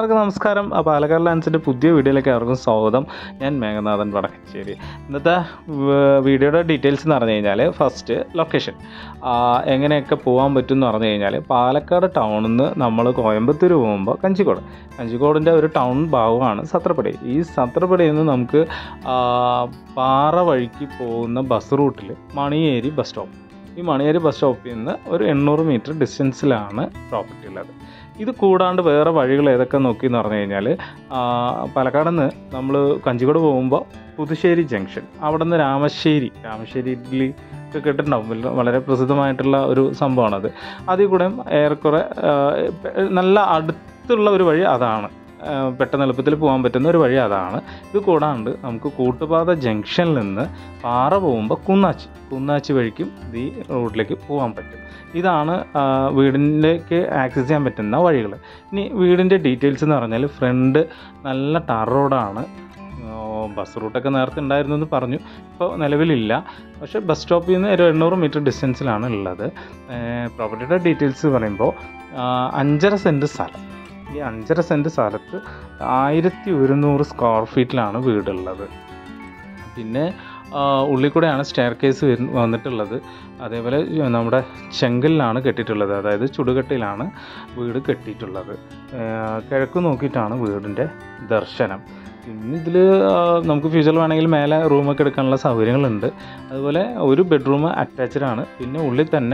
എല്ലാവർക്കും നമസ്കാരം ആ പാലക്കാട് ലാൻസിൻ്റെ പുതിയ വീഡിയോയിലേക്ക് അവർക്കും സ്വാഗതം ഞാൻ മേഘനാഥൻ വടക്കശ്ശേരി ഇന്നത്തെ വ- വീഡിയോയുടെ ഡീറ്റെയിൽസ് എന്ന് പറഞ്ഞു കഴിഞ്ഞാൽ ഫസ്റ്റ് ലൊക്കേഷൻ എങ്ങനെയൊക്കെ പോകാൻ പറ്റും എന്ന് പറഞ്ഞു കഴിഞ്ഞാൽ പാലക്കാട് ടൗണിൽ നിന്ന് നമ്മൾ കോയമ്പത്തൂർ പോകുമ്പോൾ കഞ്ചിക്കോട് കഞ്ചിക്കോടിൻ്റെ ഒരു ടൗൺ ഭാഗമാണ് സത്രപ്പടി ഈ സത്രപ്പടിയിൽ നിന്ന് നമുക്ക് ആ, പാറ വഴിക്ക് പോകുന്ന ബസ് റൂട്ടിൽ മണിയേരി ബസ് സ്റ്റോപ്പ് ഈ മണിയേരി ബസ് സ്റ്റോപ്പിൽ നിന്ന് ഒരു എണ്ണൂറ് മീറ്റർ ഡിസ്റ്റൻസിലാണ് പ്രോപ്പർട്ടി ഉള്ളത് ഇത് കൂടാണ്ട് വേറെ വഴികൾ ഏതൊക്കെ നോക്കി എന്ന് പറഞ്ഞു കഴിഞ്ഞാൽ പാലക്കാട് നിന്ന് നമ്മൾ കഞ്ചിക്കോട് പോകുമ്പോൾ പുതുശ്ശേരി ജംഗ്ഷൻ അവിടെ നിന്ന് രാമശ്ശേരി രാമശ്ശേരി ഇഡ്ഡലി ഒക്കെ കേട്ടിട്ടുണ്ടാവും വല്ല- വളരെ പ്രസിദ്ധമായിട്ടുള്ള ഒരു സംഭവമാണത് അതിൽ കൂടെ ഏറെക്കുറെ ആ, പെ- നല്ല അടുത്തുള്ള ഒരു വഴി അതാണ് ആ, പെട്ടെന്ന് എളുപ്പത്തിൽ പോകാൻ പറ്റുന്ന ഒരു വഴി അതാണ് ഇത് കൂടാണ്ട് നമുക്ക് കൂട്ടുപാത ജംഗ്ഷനിൽ നിന്ന് പാറ പോകുമ്പോൾ കുന്നാച്ചി കുന്നാച്ചി വഴിക്കും ഈ റോഡിലേക്ക് പോകാൻ പറ്റും ഇതാണ് ആ, വീടിലേക്ക് ആക്സസ് ചെയ്യാൻ പറ്റുന്ന വഴികൾ ഇനി വീടിൻ്റെ ഡീറ്റെയിൽസ് എന്ന് പറഞ്ഞാൽ ഫ്രണ്ട് നല്ല ടാർ റോഡാണ് ബസ് റൂട്ടൊക്കെ നേരത്തെ ഉണ്ടായിരുന്നു എന്ന് പറഞ്ഞു ഇപ്പോൾ നിലവിലില്ല പക്ഷേ ബസ് സ്റ്റോപ്പിൽ നിന്ന് ഒരു എണ്ണൂറ് മീറ്റർ ഡിസ്റ്റൻസിലാണ് ഉള്ളത് പ്രോപ്പർട്ടിയുടെ ഡീറ്റെയിൽസ് പറയുമ്പോൾ ആ, അഞ്ചര സെൻറ്റ് സ്ഥലം ഈ അഞ്ചര സെൻറ്റ് സ്ഥലത്ത് ആയിരത്തി ഒരുന്നൂറ് സ്ക്വയർ ഫീറ്റിലാണ് വീടുള്ളത് പിന്നെ ആ, ഉള്ളിൽ കൂടെയാണ് സ്റ്റെയർ കേസ് വരു വന്നിട്ടുള്ളത് അതേപോലെ നമ്മുടെ ചെങ്കലിലാണ് കെട്ടിയിട്ടുള്ളത് അതായത് ചുടുകട്ടയിലാണ് വീട് കെട്ടിയിട്ടുള്ളത് ആ, കിഴക്ക് നോക്കിയിട്ടാണ് വീടിൻ്റെ ദർശനം പിന്നെ ഇതിൽ നമുക്ക് ഫ്യൂച്ചറിൽ വേണമെങ്കിൽ മേലെ റൂമൊക്കെ എടുക്കാനുള്ള സൗകര്യങ്ങളുണ്ട് അതുപോലെ ഒരു ബെഡ്റൂം അറ്റാച്ച്ഡ് ആണ് പിന്നെ ഉള്ളിൽ തന്നെ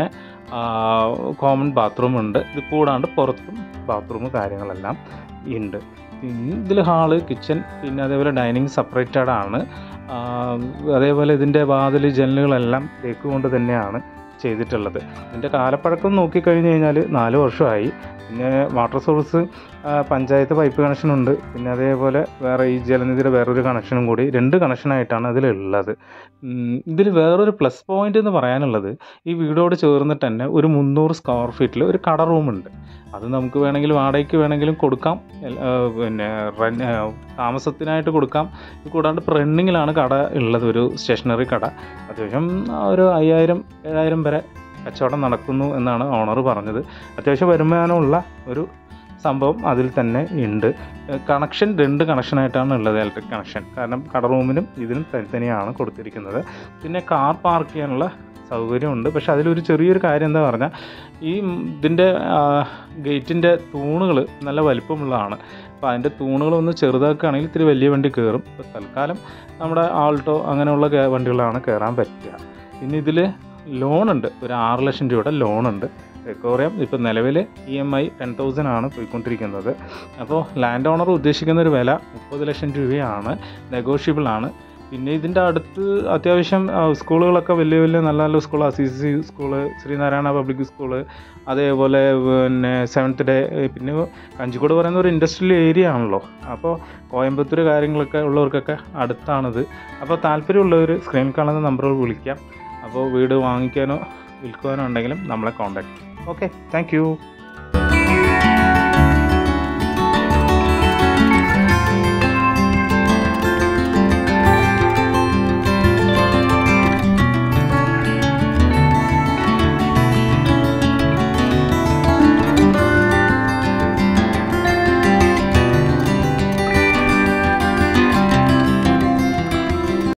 കോമൺ ബാത്റൂം ഉണ്ട് ഇത് കൂടാണ്ട് പുറത്തും ബാത്റൂം കാര്യങ്ങളെല്ലാം ഉണ്ട് പിന്നെ ഇതിൽ ഹാള് കിച്ചൺ പിന്നെ അതേപോലെ ഡൈനിങ് സെപ്പറേറ്റഡ് ആണ് ആ, അതേപോലെ ഇതിൻ്റെ വാതിൽ ജനലുകളെല്ലാം തേക്ക് കൊണ്ട് തന്നെയാണ് ചെയ്തിട്ടുള്ളത് ഇതിൻ്റെ കാലപ്പഴക്കം നോക്കിക്കഴിഞ്ഞ് കഴിഞ്ഞാൽ നാല് വർഷമായി പിന്നെ വാട്ടർ സോഴ്സ് ആ, പഞ്ചായത്ത് പൈപ്പ് കണക്ഷൻ ഉണ്ട് പിന്നെ അതേപോലെ വേറെ ഈ ജലനിധിയുടെ വേറൊരു കണക്ഷനും കൂടി രണ്ട് കണക്ഷനായിട്ടാണ് അതിലുള്ളത് ഇതിൽ വേറൊരു പ്ലസ് പോയിന്റ് എന്ന് പറയാനുള്ളത് ഈ വീടോട് ചേർന്നിട്ട് തന്നെ ഒരു മുന്നൂറ് സ്ക്വയർ ഫീറ്റിൽ ഒരു കട റൂമുണ്ട് അത് നമുക്ക് വേണമെങ്കിൽ വാടകയ്ക്ക് വേണമെങ്കിലും കൊടുക്കാം എൽ- ആ, പിന്നെ റെൻ- ആ, താമസത്തിനായിട്ട് കൊടുക്കാം ഇത് കൂടാണ്ട് ഇപ്പോൾ റണ്ണിങ്ങിലാണ് കട ഉള്ളത് ഒരു സ്റ്റേഷനറി കട അത്യാവശ്യം ആ, ഒരു അയ്യായിരം ഏഴായിരം വരെ കച്ചവടം നടക്കുന്നു എന്നാണ് ഓണർ പറഞ്ഞത് അത്യാവശ്യം വരുമാനമുള്ള ഒരു സംഭവം അതിൽ തന്നെ ഉണ്ട് കണക്ഷൻ രണ്ട് കണക്ഷനായിട്ടാണ് ഉള്ളത് ഇലക്ട്രിക് കണക്ഷൻ കാരണം കട റൂമിനും ഇതിനും തനിത്തനിയാണ് കൊടുത്തിരിക്കുന്നത് പിന്നെ കാർ പാർക്ക് ചെയ്യാനുള്ള സൗകര്യമുണ്ട് പക്ഷെ അതിലൊരു ചെറിയൊരു കാര്യം എന്താ പറഞ്ഞാൽ ഈ ഇതിൻ്റെ ഗേറ്റിൻ്റെ തൂണുകൾ നല്ല വലിപ്പമുള്ളതാണ് അപ്പോൾ അതിൻ്റെ തൂണുകൾ ഒന്ന് ചെറുതാക്കുകയാണെങ്കിൽ ഇത്തിരി വലിയ വണ്ടി കയറും ഇപ്പോൾ തൽക്കാലം നമ്മുടെ ആൾട്ടോ അങ്ങനെയുള്ള കേ- വണ്ടികളാണ് കയറാൻ പറ്റുക പിന്നെ ഇതിൽ ലോണുണ്ട് ഒരു ആറ് ലക്ഷം രൂപയുടെ ലോണുണ്ട് എക്കോറിയം ഇപ്പോൾ നിലവിൽ E M I ten thousand ആണ് പോയിക്കൊണ്ടിരിക്കുന്നത് അപ്പോൾ ലാൻഡ് ഓണർ ഉദ്ദേശിക്കുന്ന ഒരു വില മുപ്പത് ലക്ഷം രൂപയാണ് നെഗോഷ്യബിൾ ആണ് പിന്നെ ഇതിൻ്റെ അടുത്ത് അത്യാവശ്യം ആ, സ്കൂളുകളൊക്കെ വലിയ വലിയ നല്ല നല്ല സ്കൂൾ അസി സി സ്കൂള് ശ്രീനാരായണ പബ്ലിക് സ്കൂള് അതേപോലെ പിന്നെ സെവൻത്ത് ഡേ പിന്നെ കഞ്ചിക്കോട് പറയുന്ന ഒരു ഇൻഡസ്ട്രിയൽ ഏരിയ ആണല്ലോ അപ്പോൾ കോയമ്പത്തൂർ കാര്യങ്ങളൊക്കെ ഉള്ളവർക്കൊക്കെ അടുത്താണിത് അപ്പോൾ താല്പര്യമുള്ളവർ സ്ക്രീനിൽ കാണുന്ന നമ്പറുകൾ വിളിക്കാം അപ്പോൾ വീട് വാങ്ങിക്കാനോ വിൽക്കുവാനോ ഉണ്ടെങ്കിലും നമ്മളെ കോൺടാക്ട് ഓക്കെ താങ്ക്